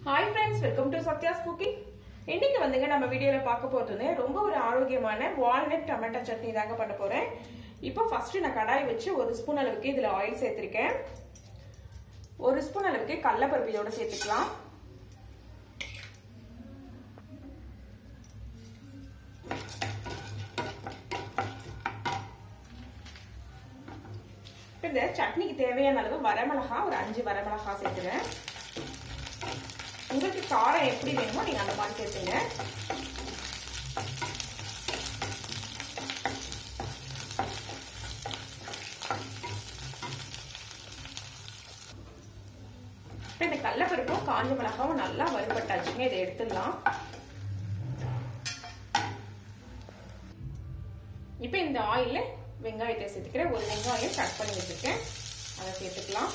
hi friends welcome to Sathya's cooking இன்னைக்கு வந்துங்க நம்ம வீடியோல பார்க்க போறது ரொம்ப ஒரு ஆரோக்கியமான வால்நட் டொமேட்டோ சட்னி தாங்க பண்ண போறேன் இப்போ ஃபர்ஸ்ட் நான் கடாய் வச்சு ஒரு ஸ்பூன் அளவுக்கு இதுல ஆயில் சேர்த்திருக்கேன் ஒரு ஸ்பூன் அளவுக்கு கடலப்பருப்பு இதோட சேர்த்துக்கலாம் இந்த சட்னிக்கு தேவையான அளவு வரமிளகா ஒரு அஞ்சு வரமிளகா சேர்த்துறேன் உங்களுக்கு காரம் எப்படி வேணுமோ நீங்க அந்த மாதிரி சேர்த்துங்க இந்த கடலப்பருப்பும் காஞ்ச மிளகாவும் நல்லா வறுபட்டாச்சுங்க இதை எடுத்துடலாம் இப்போ இந்த ஆயில வெங்காயத்தை சேர்த்துக்கிறேன் ஒரு வெங்காயம் கட் பண்ணி வச்சிருக்கேன் அதை சேர்த்துக்கலாம்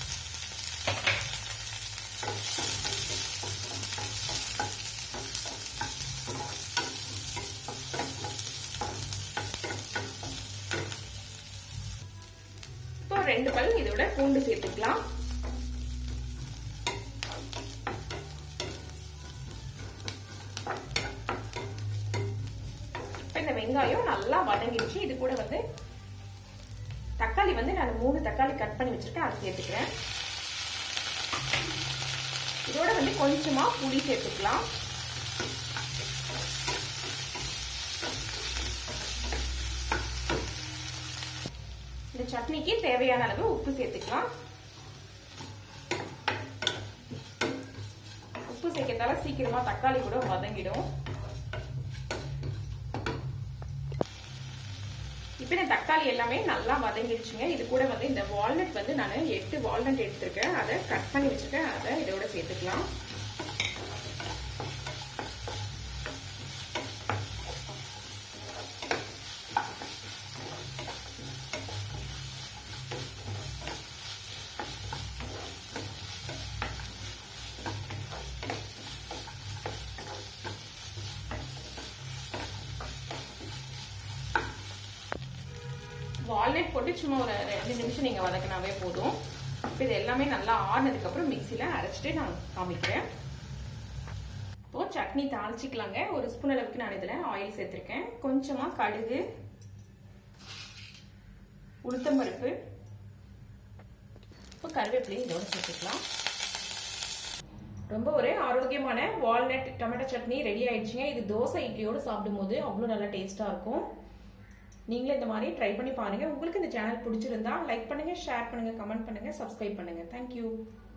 இப்போ ரெண்டு பல் இதோட பூண்டு சேர்த்துக்கலாம் இந்த வெங்காயம் நல்லா வதங்கிடுச்சு இது கூட வந்து தக்காளி வந்து நான் மூணு தக்காளி கட் பண்ணி வச்சிருக்கேன் அதை சேர்த்துக்கிறேன் இதோட வந்து கொஞ்சமா புளி சேர்த்துக்கலாம் இந்த சட்னிக்கு தேவையான அளவு உப்பு சேர்த்துக்கலாம் உப்பு சேர்க்கறதால சீக்கிரமா தக்காளி கூட வதங்கிடும் இப்போ இந்த தக்காளி எல்லாமே நல்லா வதங்கிடுச்சுங்க இது கூட வந்து இந்த வால்நட் வந்து நான் எட்டு வால்நட் எடுத்திருக்கேன் அதை கட் பண்ணி வச்சிருக்கேன் அதை இதோட சேர்த்துக்கலாம் வால்நட் போட்டு சும்மா ஒரு ரெண்டு நிமிஷம் நீங்க வதக்கினாவே போதும் இப்போ இது எல்லாமே நல்லா ஆடினதுக்கு அப்புறம் மிக்சியில அரைச்சிட்டு நான் காமிக்கிறேன் இப்போ சட்னி தாளிச்சிக்கலாங்க ஒரு ஸ்பூன் அளவுக்கு நான் இதுல ஆயில் சேர்த்திருக்கேன் கொஞ்சமா கடுகு உளுத்தம்பருப்பு இப்போ கருவேப்பிலையும் இதோட சேர்த்துக்கலாம் ரொம்ப ஒரு ஆரோக்கியமான வால்நட் டொமேட்டோ சட்னி ரெடி ஆயிடுச்சுங்க இது தோசை இட்லியோடு சாப்பிடும் போது அவ்வளோ நல்லா டேஸ்டா இருக்கும் நீங்களும் இந்த மாதிரி ட்ரை பண்ணி பாருங்க உங்களுக்கு இந்த சேனல் பிடிச்சிருந்தா லைக் பண்ணுங்க ஷேர் பண்ணுங்க கமெண்ட் பண்ணுங்க சப்ஸ்கிரைப் பண்ணுங்க தேங்க்யூ